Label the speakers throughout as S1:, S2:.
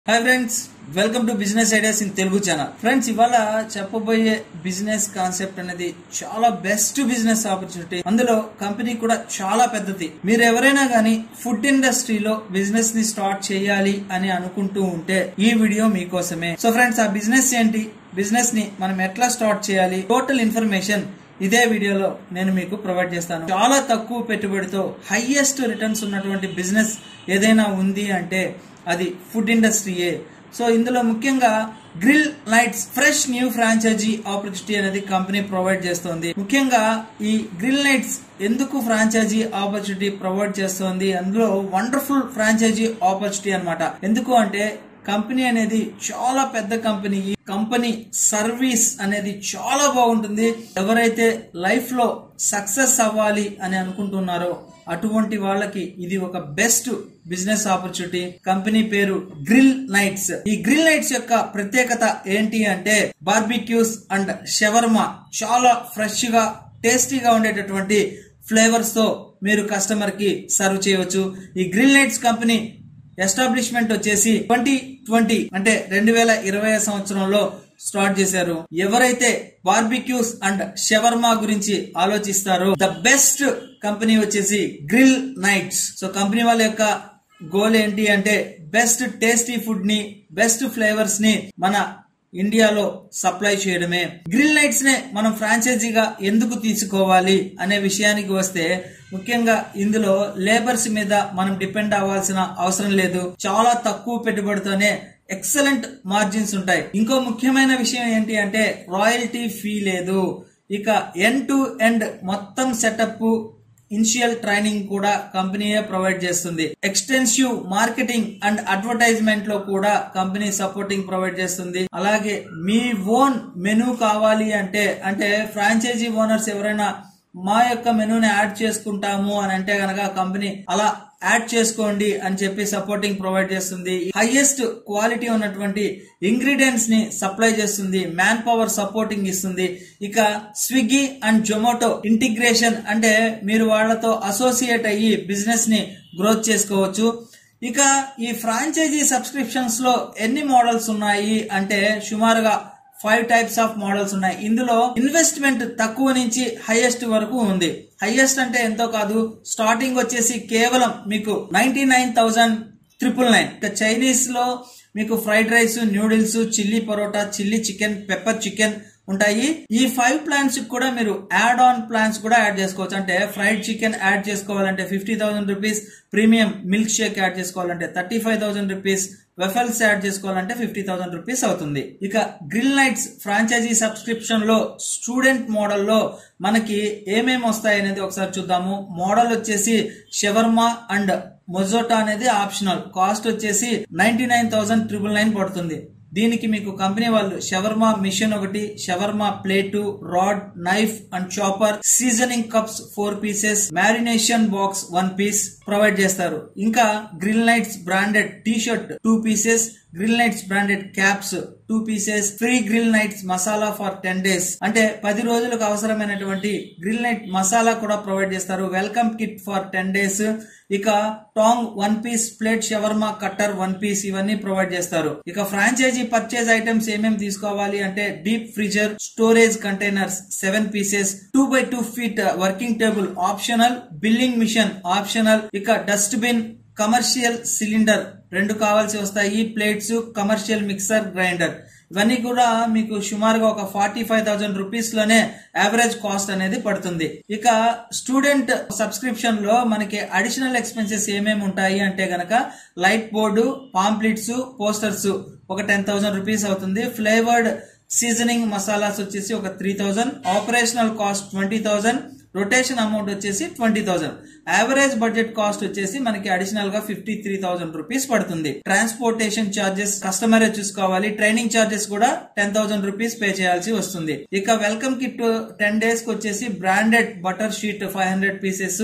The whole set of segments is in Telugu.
S1: hi friends welcome to business ideas in Telugu channel friends ఇవాళ చెప్పబోయే బిజినెస్ కాన్సెప్ట్ అనేది చాలా బెస్ట్ బిజినెస్ ఆపర్చునిటీ అందులో కంపెనీ కూడా చాలా పెద్దది మీరు ఎవరైనా గానీ ఫుడ్ ఇండస్ట్రీలో బిజినెస్ ని స్టార్ట్ చేయాలి అని అనుకుంటూ ఉంటే ఈ వీడియో మీకోసమే సో ఫ్రెండ్స్ ఆ బిజినెస్ ఏంటి బిజినెస్ ని మనం ఎట్లా స్టార్ట్ చేయాలి టోటల్ ఇన్ఫర్మేషన్ ఇదే వీడియోలో నేను మీకు ప్రొవైడ్ చేస్తాను చాలా తక్కువ పెట్టుబడితో హైయెస్ట్ రిటర్న్స్ ఉన్నటువంటి బిజినెస్ ఏదైనా ఉంది అంటే అది ఫుడ్ ఇండస్ట్రీయే సో ఇందులో ముఖ్యంగా grill lights fresh new franchisee opportunity అనేది కంపెనీ ప్రొవైడ్ చేస్తోంది ముఖ్యంగా ఈ గ్రిల్ లైట్స్ ఎందుకు ఫ్రాంచైజీ ఆపర్చునిటీ ప్రొవైడ్ చేస్తోంది అందులో వండర్ఫుల్ ఫ్రాంచైజీ ఆపర్చునిటీ అన్నమాట ఎందుకు అంటే కంపెనీ అనేది చాలా పెద్ద కంపెనీ ఈ కంపెనీ సర్వీస్ అనేది చాలా బాగుంటుంది ఎవరైతే లైఫ్ లో సక్సెస్ అవ్వాలి అని అనుకుంటున్నారో అటువంటి వాళ్ళకి ఇది ఒక బెస్ట్ బిజినెస్ ఆపర్చునిటీ కంపెనీ పేరు గ్రిల్ నైట్స్ ఈ గ్రిల్ నైట్స్ యొక్క ప్రత్యేకత ఏంటి అంటే బార్బిక్యూస్ అండ్ షవర్మా చాలా ఫ్రెష్ గా టేస్టీగా ఉండేటటువంటి ఫ్లేవర్స్ తో మీరు కస్టమర్ కి సర్వ్ చేయవచ్చు ఈ గ్రిల్ నైట్స్ కంపెనీ ఎస్టాబ్లిష్మెంట్ వచ్చేసి ట్వంటీ ట్వంటీ అంటే రెండు వేల ఇరవై సంవత్సరంలో స్టార్ట్ చేశారు ఎవరైతే బార్బిక్యూస్ అండ్ షవర్మా గురించి ఆలోచిస్తారో ద బెస్ట్ కంపెనీ వచ్చేసి గ్రిల్ నైట్స్ సో కంపెనీ వాళ్ళ యొక్క గోల్ ఏంటి అంటే బెస్ట్ టేస్టీ ఫుడ్ ని బెస్ట్ ఫ్లేవర్స్ ని మన ఇండియాలో సప్లై చేయడమే గ్రిల్ లైట్స్ నే మనం ఫ్రాంచైజీగా ఎందుకు తీసుకోవాలి అనే విషయానికి వస్తే ముఖ్యంగా ఇందులో లేబర్స్ మీద మనం డిపెండ్ అవ్వాల్సిన అవసరం లేదు చాలా తక్కువ పెట్టుబడితోనే ఎక్సలెంట్ మార్జిన్స్ ఉంటాయి ఇంకో ముఖ్యమైన విషయం ఏంటి అంటే రాయల్టీ ఫీ లేదు ఇక ఎండ్ టు ఎండ్ మొత్తం సెటప్ ఇనిషియల్ ట్రైనింగ్ కూడా కంపెనీయే ప్రొవైడ్ చేస్తుంది ఎక్స్టెన్సివ్ మార్కెటింగ్ అండ్ అడ్వర్టైజ్మెంట్ లో కూడా కంపెనీ సపోర్టింగ్ ప్రొవైడ్ చేస్తుంది అలాగే మీ ఓన్ మెనూ కావాలి అంటే అంటే ఫ్రాంచైజీ ఓనర్స్ ఎవరైనా మా యొక్క మెనూని యాడ్ చేసుకుంటాము అని అంటే గనక కంపెనీ అలా యాడ్ చేసుకోండి అని చెప్పి సపోర్టింగ్ ప్రొవైడ్ చేస్తుంది హైయెస్ట్ క్వాలిటీ ఉన్నటువంటి ఇంగ్రీడియంట్స్ ని సప్లై చేస్తుంది మ్యాన్ పవర్ సపోర్టింగ్ ఇస్తుంది ఇక స్విగ్గీ అండ్ జొమాటో ఇంటిగ్రేషన్ అంటే మీరు వాళ్ళతో అసోసియేట్ అయ్యి బిజినెస్ ని గ్రోత్ చేసుకోవచ్చు ఇక ఈ ఫ్రాంచైజీ సబ్స్క్రిప్షన్స్ లో ఎన్ని మోడల్స్ ఉన్నాయి అంటే సుమారుగా ఫైవ్ టైప్స్ ఆఫ్ మోడల్స్ ఉన్నాయి ఇందులో ఇన్వెస్ట్మెంట్ తక్కువ నుంచి హైయెస్ట్ వరకు ఉంది హైయెస్ట్ అంటే ఎంతో కాదు స్టార్టింగ్ వచ్చేసి కేవలం మీకు ninety nine thousand triple nine ఇక చైనీస్ లో మీకు fried rice noodles chilli parotta chilli chicken pepper chicken ఉంటాయి ఈ ఫైవ్ ప్లాన్స్ కూడా మీరు యాడ్ ఆన్ ప్లాన్స్ కూడా యాడ్ చేసుకోవచ్చు అంటే ఫ్రైడ్ చికెన్ యాడ్ చేసుకోవాలంటే fifty thousand rupees premium milk shake add చేసుకోవాలంటే thirty five thousand rupees waffles add చేసుకోవాలంటే ఫిఫ్టీ థౌసండ్ రూపీస్ అవుతుంది ఇక గ్రిల్ నైట్స్ ఫ్రాంచైజీ సబ్స్క్రిప్షన్ లో స్టూడెంట్ మోడల్ లో మనకి ఏమేమి వస్తాయి అనేది ఒకసారి చూద్దాము మోడల్ వచ్చేసి షవర్మా అండ్ మొజోటా అనేది ఆప్షనల్ కాస్ట్ వచ్చేసి ninety nine thousand triple nine పడుతుంది దీనికి మీకు కంపెనీ వాళ్ళు షవర్మా మిషన్ ఒకటి shawarma plate rod knife and chopper seasoning cups four pieces marination box one piece provide చేస్తారు ఇంకా grill nights branded T shirt two pieces grill nights branded caps two pieces free grill nights masala for ten days అంటే పది రోజులకు అవసరమైనటువంటి గ్రిల్ నైట్ మసాలా కూడా ప్రొవైడ్ చేస్తారు welcome kit for ten days ఇక tong one piece plate shawarma cutter one piece ఇవన్నీ ప్రొవైడ్ చేస్తారు ఇక ఫ్రాంచైజీ పర్చేజ్ ఐటమ్స్ ఏమేమి తీసుకోవాలి అంటే deep freezer storage containers seven pieces two by two feet working table optional billing machine optional ఇక డస్ట్ బిన్ కమర్షియల్ సిలిండర్ రెండు కావాల్సి వస్తాయి ప్లేట్స్ కమర్షియల్ మిక్సర్ గ్రైండర్ ఇవన్నీ కూడా మీకు సుమారుగా ఒక ఫార్టీ ఫైవ్ థౌసండ్ రూపీస్ లోనే యావరేజ్ కాస్ట్ అనేది పడుతుంది ఇక స్టూడెంట్ సబ్స్క్రిప్షన్ లో మనకి అడిషనల్ ఎక్స్పెన్సెస్ ఏమేమి ఉంటాయి అంటే గనక లైట్ బోర్డు పాంప్లెట్స్ పోస్టర్స్ ఒక టెన్ థౌసండ్ రూపీస్ అవుతుంది ఫ్లేవర్డ్ సీజనింగ్ మసాలాస్ వచ్చేసి ఒక three thousand operational cost twenty thousand rotation amount వచ్చేసి twenty thousand average budget cost వచ్చేసి మనకి అడిషనల్ గా ఫిఫ్టీ త్రీ థౌసండ్ రూపీస్ పడుతుంది ట్రాన్స్పోర్టేషన్ చార్జెస్ కస్టమరే చూసుకోవాలి ట్రైనింగ్ చార్జెస్ కూడా టెన్ థౌసండ్ రూపీస్ పే చేయాల్సి వస్తుంది ఇక వెల్కమ్ కిట్ టెన్ డేస్ కి వచ్చేసి branded butter sheet five hundred pieces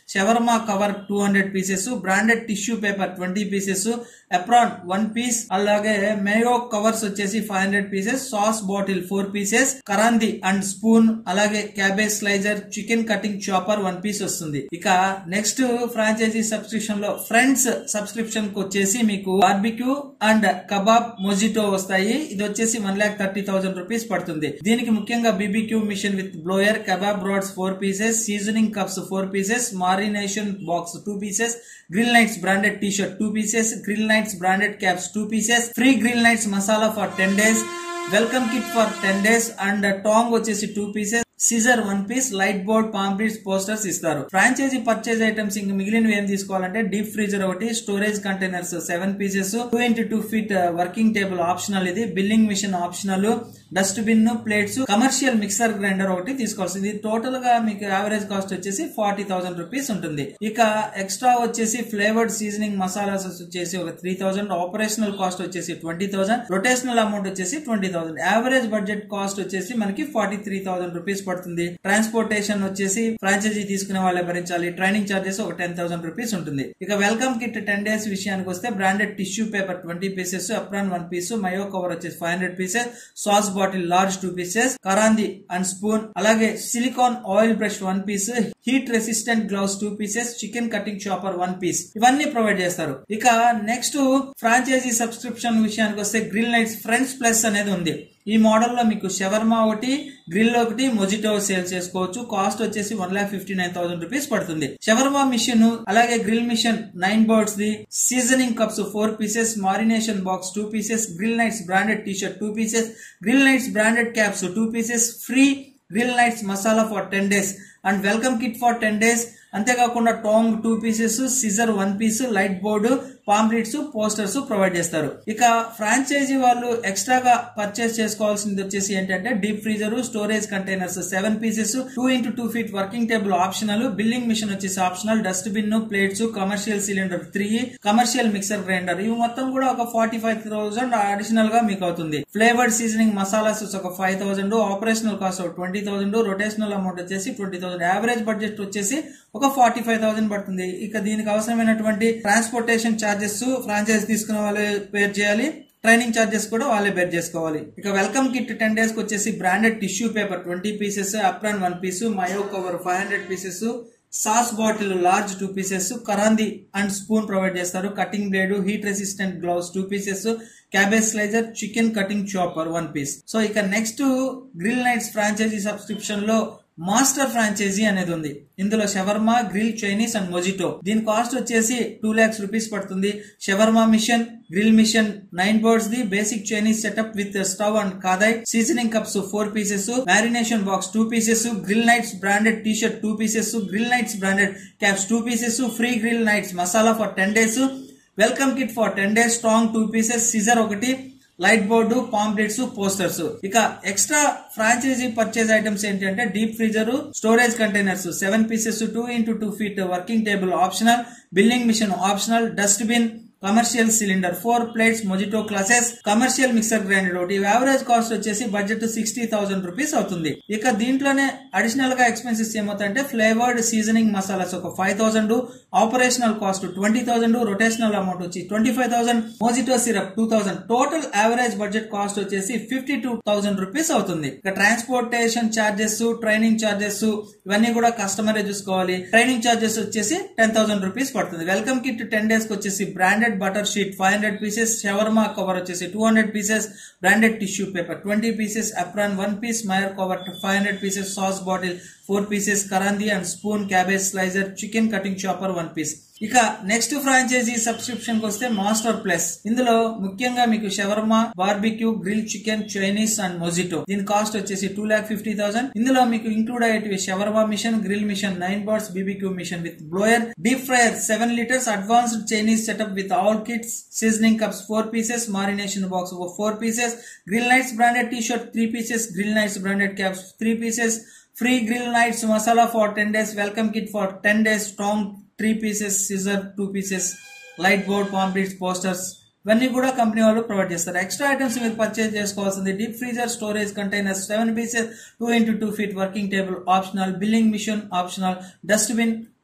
S1: shawarma cover two hundred pieces branded tissue paper twenty pieces apron one piece అలాగే మేయో కవర్స్ వచ్చేసి five hundred pieces sauce bottle four pieces కరాంది అండ్ స్పూన్ అలాగే cabbage slicer chicken cutting chopper one piece వస్తుంది ఇక నెక్స్ట్ ఫ్రాంచైజీ సబ్స్క్రిప్షన్ లో ఫ్రెండ్స్ సబ్స్క్రిప్షన్ కి వచ్చేసి మీకు బార్బిక్యూ అండ్ కబాబ్ మొజిటో వస్తాయి ఇది వచ్చేసి one lakh thirty thousand rupees పడుతుంది దీనికి ముఖ్యంగా BBQ machine with blower kebab rods four pieces seasoning cups four pieces marination box two pieces grill nights branded T shirt two pieces grill nights branded caps two pieces free grill nights masala for ten days welcome kit for ten days and tong వచ్చేసి two pieces scissor one piece light board pamphlets posters ఇస్తారు ఫ్రాంచైజీ పర్చేజ్ ఐటమ్స్ ఇంకా మిగిలినవి ఏం తీసుకోవాలంటే డీప్ ఫ్రీజర్ ఒకటి storage containers seven pieces two into two feet working table optional ఇది billing machine optional dust bin plates commercial mixer grinder ఒకటి తీసుకోవాల్సింది టోటల్ గా మీకు యావరేజ్ కాస్ట్ వచ్చేసి ఫార్టీ థౌసండ్ రూపీస్ ఉంటుంది ఇక ఎక్స్ట్రా వచ్చేసి ఫ్లేవర్డ్ సీజనింగ్ మసాలాస్ వచ్చేసి ఒక త్రీ థౌసండ్ ఆపరేషనల్ కాస్ట్ వచ్చేసి ట్వంటీ థౌసండ్ రొటేషనల్ అమౌంట్ వచ్చేసి twenty thousand average budget cost వచ్చేసి మనకి ఫార్టీ త్రీ థౌసండ్ రూపీస్ పడుతుంది ట్రాన్స్పోర్టేషన్ వచ్చేసి ఫ్రాంచైజీ తీసుకునే వాళ్ళే భరించాలి ట్రైనింగ్ చార్జెస్ ఒక టెన్ థౌసండ్ రూపీస్ ఉంటుంది ఇక వెల్కమ్ కిట్ టెన్ డేస్ విషయానికి వస్తే branded tissue paper twenty pieces apron one piece mayo cover వచ్చేసి five hundred pieces sauce bottle large two pieces కరాంది అండ్ స్పూన్ అలాగే silicone oil brush one piece heat resistant gloves two pieces chicken cutting chopper one piece ఇవన్నీ ప్రొవైడ్ చేస్తారు ఇక నెక్స్ట్ ఫ్రాంచైజీ సబ్స్క్రిప్షన్ విషయానికి వస్తే గ్రిల్ నైట్స్ ఫ్రెండ్స్ ప్లస్ అనేది ఉంది ఈ మోడల్ లో మీకు షవర్మా ఒకటి గ్రిల్ ఒకటి మొజిటో సేల్ చేసుకోవచ్చు కాస్ట్ వచ్చేసి one lakh fifty nine thousand rupees పడుతుంది షవర్మా మిషన్ అలాగే grill machine nine birds the seasoning cups four pieces marination box two pieces grill nights branded T shirt two pieces grill nights branded caps two pieces free grill nights masala for ten days and welcome kit for ten days అంతేకాకుండా tong two pieces scissor one piece light board pamphlets posters provide చేస్తారు ఇక ఫ్రాంచైజీ వాళ్ళు ఎక్స్ట్రాగా పర్చేస్ చేసుకోవాల్సింది వచ్చేసి ఏంటంటే deep freezer storage containers seven pieces two into two feet working table optional billing machine వచ్చేసి optional dust bin plates commercial cylinder three commercial mixer grinder ఇవి మొత్తం కూడా ఒక ఫార్టీ ఫైవ్ థౌసండ్ అడిషనల్ గా మీకు అవుతుంది ఫ్లేవర్డ్ సీజనింగ్ మసాలాస్ ఒక five thousand operational cost twenty thousand rotational amount వచ్చేసి ట్వంటీ థౌసండ్ యావరేజ్ బడ్జెట్ వచ్చేసి ఒక ఫార్టీ ఫైవ్ థౌసండ్ పడుతుంది ఇక దీనికి అవసరమైనటువంటి ట్రాన్స్పోర్టేషన్ ఛార్జెస్ ఫ్రాంచైజ్ తీసుకున్న వాళ్ళే పేర్ చేయాలి ట్రైనింగ్ ఛార్జెస్ కూడా వాళ్ళే బేర్ చేసుకోవాలి ఇక వెల్కమ్ కిట్ టెన్ డేస్ కి వచ్చేసి branded tissue paper twenty pieces apron one piece mayo cover five hundred pieces sauce bottle large two pieces కరాంది అండ్ స్పూన్ ప్రొవైడ్ చేస్తారు cutting blade heat resistant gloves two pieces cabbage slicer chicken cutting chopper one piece so ఇక next grill nights franchise subscription లో మాస్టర్ ఫ్రాంచైజీ అనేది ఉంది ఇందులో shawarma grill Chinese and mojito దీని కాస్ట్ వచ్చేసి టూ లాక్స్ రూపీస్ పడుతుంది shawarma machine grill machine nine boards the basic Chinese setup with stove and kadai seasoning cups four pieces marination box two pieces grill nights branded T shirt two pieces grill nights branded caps two pieces free grill nights masala for ten days welcome kit for ten days strong two pieces scissor ఒకటి లైట్ బోర్డు పాంప్లెట్స్ పోస్టర్స్ ఇక ఎక్స్ట్రా ఫ్రాంచైజీ పర్చేజ్ ఐటమ్స్ ఏంటంటే deep freezer storage containers seven pieces two into two feet working table optional billing machine optional dust bin commercial cylinder four plates mojito glasses commercial mixer grinder ఒకటి యావరేజ్ కాస్ట్ వచ్చేసి బడ్జెట్ సిక్స్టీ థౌసండ్ రూపీస్ అవుతుంది ఇక దీంట్లోనే అడిషనల్ గా ఎక్స్పెన్సెస్ ఏమవుతాయంటే ఫ్లేవర్డ్ సీజనింగ్ మసాలాస్ ఒక five thousand operational cost twenty thousand rotational amount వచ్చి twenty five thousand mojito syrup two thousand total average budget cost వచ్చేసి ఫిఫ్టీ టూ థౌసండ్ రూపీస్ అవుతుంది ఇక ట్రాన్స్పోర్టేషన్ చార్జెస్ ట్రైనింగ్ చార్జెస్ ఇవన్నీ కూడా కస్టమరే చూసుకోవాలి ట్రైనింగ్ చార్జెస్ వచ్చేసి టెన్ థౌసండ్ రూపీస్ పడుతుంది వెల్కమ్ కిట్ టెన్ డేస్ కి వచ్చేసి branded butter sheet five hundred pieces shawarma cover వచ్చేసి two hundred pieces branded tissue paper twenty pieces apron one piece mayo cover five hundred pieces sauce bottle four pieces కరాంది and spoon cabbage slicer chicken cutting chopper one piece ఇక నెక్స్ట్ ఫ్రాంచైజీ సబ్స్క్రిప్షన్ కి వస్తే మాస్టర్ ప్లస్ ఇందులో ముఖ్యంగా మీకు shawarma barbecue grill chicken Chinese and mojito దీని కాస్ట్ వచ్చేసి టూ లాక్ ఫిఫ్టీ థౌసండ్ ఇందులో మీకు ఇంక్లూడ్ అయ్యేటివి shawarma machine grill machine nine boards BBQ machine with blower deep fryer seven litres advanced Chinese setup with all kits seasoning cups four pieces marination box four pieces grill nights branded T shirt three pieces grill nights branded caps three pieces free grill nights masala for ten days welcome kit for ten days strong three pieces scissor two pieces light board pamphlets posters ఇవన్నీ కూడా కంపెనీ వాళ్ళు ప్రొవైడ్ చేస్తారు ఎక్స్ట్రా ఐటమ్స్ మీరు పర్చేజ్ చేసుకోవాల్సింది deep freezer storage containers seven pieces two into two feet working table optional billing machine optional dust bin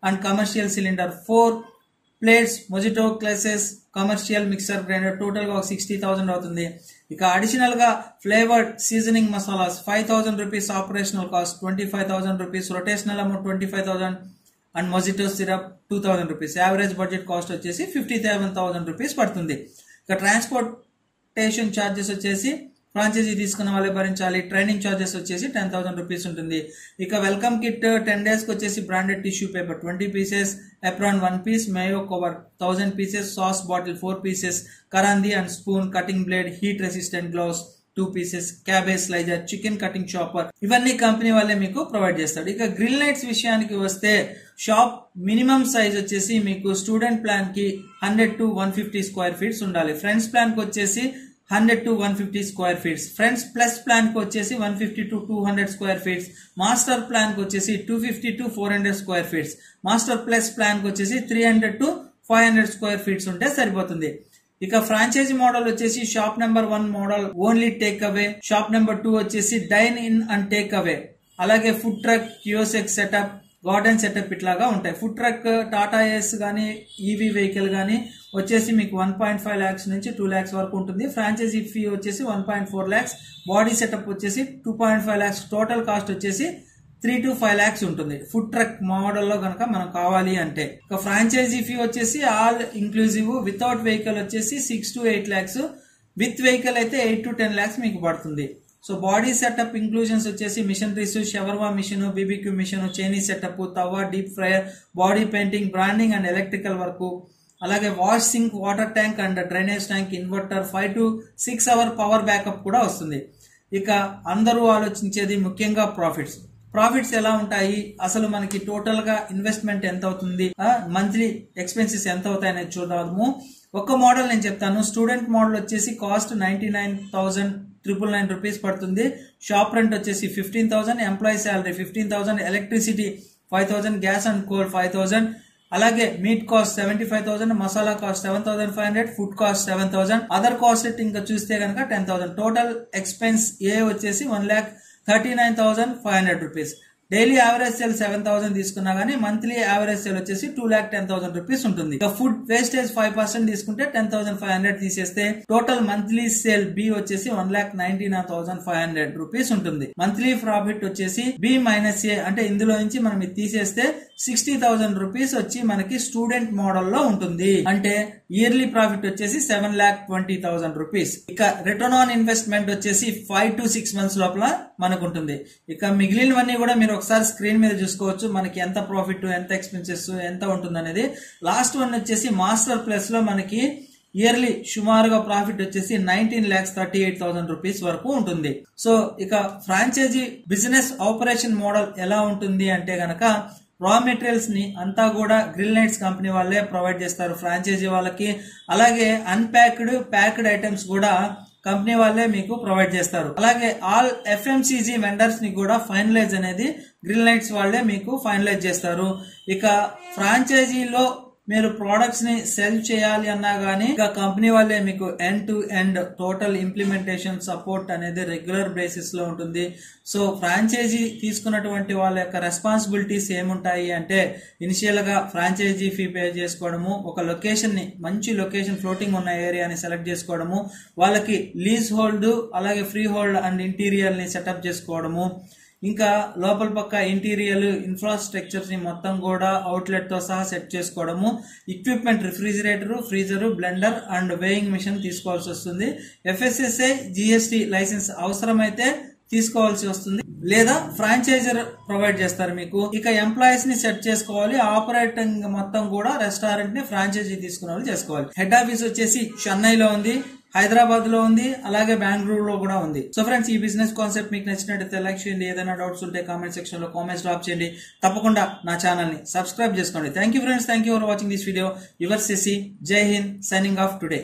S1: and commercial cylinder four plates mojito glasses commercial mixer grinder total గా ఒక సిక్స్టీ థౌసండ్ అవుతుంది ఇక అడిషనల్ గా flavoured seasoning masalas five thousand rupees operational cost twenty five thousand rupees rotational amount twenty five thousand and mojito syrup two thousand rupees average budget cost వచ్చేసి ఫిఫ్టీ సెవెన్ థౌసండ్ రూపీస్ పడుతుంది ఇక ట్రాన్స్పోర్టేషన్ ఛార్జెస్ వచ్చేసి ఫ్రాంచైజీ తీసుకున్న వాళ్ళే భరించాలి ట్రైనింగ్ ఛార్జెస్ వచ్చేసి టెన్ థౌసండ్ రూపీస్ ఉంటుంది ఇక వెల్కమ్ కిట్ టెన్ డేస్ కి వచ్చేసి branded tissue paper twenty pieces apron one piece mayo cover thousand pieces sauce bottle four pieces కరాంది and spoon cutting blade heat resistant gloves two pieces cabbage slicer chicken cutting chopper ఇవన్నీ కంపెనీ వాళ్ళే మీకు ప్రొవైడ్ చేస్తాడు ఇక గ్రిల్ లైట్స్ విషయానికి వస్తే షాప్ మినిమం సైజ్ వచ్చేసి మీకు స్టూడెంట్ ప్లాన్ కి hundred to one fifty square feets ఉండాలి ఫ్రెండ్స్ ప్లాన్ కి వచ్చేసి hundred to one fifty square feets friends plus plan కి వచ్చేసి one fifty to two hundred square feets master plan కి వచ్చేసి two fifty to four hundred square feets master plus plan కి వచ్చేసి three hundred to five hundred square feets ఉంటే సరిపోతుంది ఇక ఫ్రాంచైజీ మోడల్ వచ్చేసి shop number one model only take away shop number two వచ్చేసి dine in and take away అలాగే food truck kiosk setup garden setup ఇట్లాగా ఉంటాయి ఫుడ్ ట్రక్ టాటా ఏస్ కానీ ఈవీ వెహికల్ కానీ వచ్చేసి మీకు వన్ పాయింట్ ఫైవ్ ల్యాక్స్ నుంచి టూ ల్యాక్స్ వరకు ఉంటుంది ఫ్రాంచైజీ ఫీ వచ్చేసి one point four lakhs body setup వచ్చేసి two point five lakhs total cost వచ్చేసి త్రీ టు ఫైవ్ ల్యాక్స్ ఉంటుంది ఫుడ్ ట్రక్ మోడల్లో కనుక మనం కావాలి అంటే ఇక ఫ్రాంచైజీ ఫీ వచ్చేసి ఆల్ ఇంక్లూజివ్ వితౌట్ వెహికల్ వచ్చేసి six to eight lakhs with vehicle అయితే ఎయిట్ టు టెన్ ల్యాక్స్ మీకు పడుతుంది సో బాడీ సెటప్ ఇంక్లూజన్స్ వచ్చేసి machineries shawarma machine BBQ machine Chinese setup tawa deep fryer body painting branding and electrical work అలాగే wash sink water tank and drainage tank inverter five to six hour power backup కూడా వస్తుంది ఇక అందరూ ఆలోచించేది ముఖ్యంగా ప్రాఫిట్స్ ప్రాఫిట్స్ ఎలా ఉంటాయి అసలు మనకి టోటల్ గా ఇన్వెస్ట్మెంట్ ఎంత అవుతుంది మంత్లీ ఎక్స్పెన్సెస్ ఎంత అవుతాయి అనేది చూద్దాము ఒక మోడల్ నేను చెప్తాను స్టూడెంట్ మోడల్ వచ్చేసి cost ninety nine thousand triple nine rupees పడుతుంది షాప్ రెంట్ వచ్చేసి fifteen thousand employee salary fifteen thousand electricity five thousand gas and coal five thousand అలాగే meat cost seventy five thousand masala cost seven thousand five hundred food cost seven thousand other cost ఇంకా చూస్తే కనుక ten thousand total expense A వచ్చేసి one lakh thirty nine thousand five hundred rupees daily average sale seven thousand తీసుకున్నా గానీ మంత్లీ యావరేజ్ సేల్ వచ్చేసి two lakh ten thousand rupees ఉంటుంది ఇక ఫుడ్ వేస్టేజ్ ఫైవ్ పర్సెంట్ తీసుకుంటే టెన్ థౌసండ్ ఫైవ్ హండ్రెడ్ తీసేస్తే టోటల్ మంత్లీ సేల్ బి వచ్చేసి one lakh ninety nine thousand five hundred rupees ఉంటుంది మంత్లీ ప్రాఫిట్ వచ్చేసి బి మైనస్ ఏ అంటే ఇందులో నుంచి మనం ఇది తీసేస్తే సిక్స్టీ థౌసండ్ రూపీస్ వచ్చి మనకి స్టూడెంట్ మోడల్లో ఉంటుంది అంటే ఇయర్లీ ప్రాఫిట్ వచ్చేసి seven lakh twenty thousand rupees ఇక రిటర్న్ ఆన్ ఇన్వెస్ట్మెంట్ వచ్చేసి ఫైవ్ టు సిక్స్ మంత్స్ లోపల మనకు ఉంటుంది ఇక మిగిలినవన్నీ కూడా మీరు ఒకసారి స్క్రీన్ మీద చూసుకోవచ్చు మనకి ఎంత ప్రాఫిట్ ఎంత ఎక్స్పెన్సెస్ ఎంత ఉంటుంది అనేది లాస్ట్ వన్ వచ్చేసి మాస్టర్ ప్లస్ లో మనకి ఇయర్లీ సుమారుగా ప్రాఫిట్ వచ్చేసి nineteen lakhs thirty eight thousand rupees వరకు ఉంటుంది సో ఇక ఫ్రాంచైజీ బిజినెస్ ఆపరేషన్ మోడల్ ఎలా ఉంటుంది అంటే గనక రా మెటీరియల్స్ ని అంతా కూడా గ్రిల్ నైట్స్ కంపెనీ వాళ్ళే ప్రొవైడ్ చేస్తారు ఫ్రాంచైజీ వాళ్ళకి అలాగే అన్ప్యాక్డ్ ప్యాక్డ్ ఐటమ్స్ కూడా కంపెనీ వాళ్ళే మీకు ప్రొవైడ్ చేస్తారు అలాగే ఆల్ ఎఫ్ఎంసీజీ వెండర్స్ ని కూడా ఫైనలైజ్ అనేది గ్రిల్ నైట్స్ వాళ్ళే మీకు ఫైనలైజ్ చేస్తారు ఇక ఫ్రాంచైజీలో మీరు ప్రోడక్ట్స్ ని సెల్ చేయాలి అన్నా గానీ ఇక కంపెనీ వాళ్ళే మీకు end to end total implementation support అనేది రెగ్యులర్ బేసిస్ లో ఉంటుంది సో ఫ్రాంచైజీ తీసుకున్నటువంటి వాళ్ళ యొక్క రెస్పాన్సిబిలిటీస్ ఏముంటాయి అంటే ఇనిషియల్ గా ఫ్రాంచైజీ ఫీ పే చేసుకోవడము ఒక లొకేషన్ ని మంచి లొకేషన్ ఫ్లోటింగ్ ఉన్న ఏరియాని సెలెక్ట్ చేసుకోవడము వాళ్ళకి లీజ్ హోల్డ్ అలాగే ఫ్రీ హోల్డ్ అండ్ ఇంటీరియర్ ని సెటప్ చేసుకోవడము ఇంకా లోపల పక్క ఇంటీరియర్ ఇన్ఫ్రాస్ట్రక్చర్స్ ని మొత్తం కూడా అవుట్లెట్ తో సహా సెట్ చేసుకోవడము equipment refrigerator freezer blender and weighing machine తీసుకోవాల్సి వస్తుంది ఎఫ్ఎస్ఎస్ఐ జిఎస్టి లైసెన్స్ అవసరమైతే తీసుకోవాల్సి వస్తుంది లేదా ఫ్రాంచైజర్ ప్రొవైడ్ చేస్తారు మీకు ఇక ఎంప్లాయీస్ ని సెట్ చేసుకోవాలి ఆపరేటింగ్ మొత్తం కూడా రెస్టారెంట్ ని ఫ్రాంచైజీ తీసుకున్న వాళ్ళు చేసుకోవాలి హెడ్ ఆఫీస్ వచ్చేసి చెన్నైలో ఉంది హైదరాబాద్ లో ఉంది అలాగే బెంగళూరు లో కూడా ఉంది సో ఫ్రెండ్స్ ఈ బిజినెస్ కాన్సెప్ట్ మీకు నచ్చినట్టయితే లైక్ చేయండి ఏదైనా డౌట్స్ ఉంటే కామెంట్ సెక్షన్ లో కామెంట్స్ డ్రాప్ చేయండి తప్పకుండా నా ఛానల్ ని సబ్స్క్రైబ్ చేసుకోండి thank you friends thank you for watching this video your సెసి Jai Hind signing off today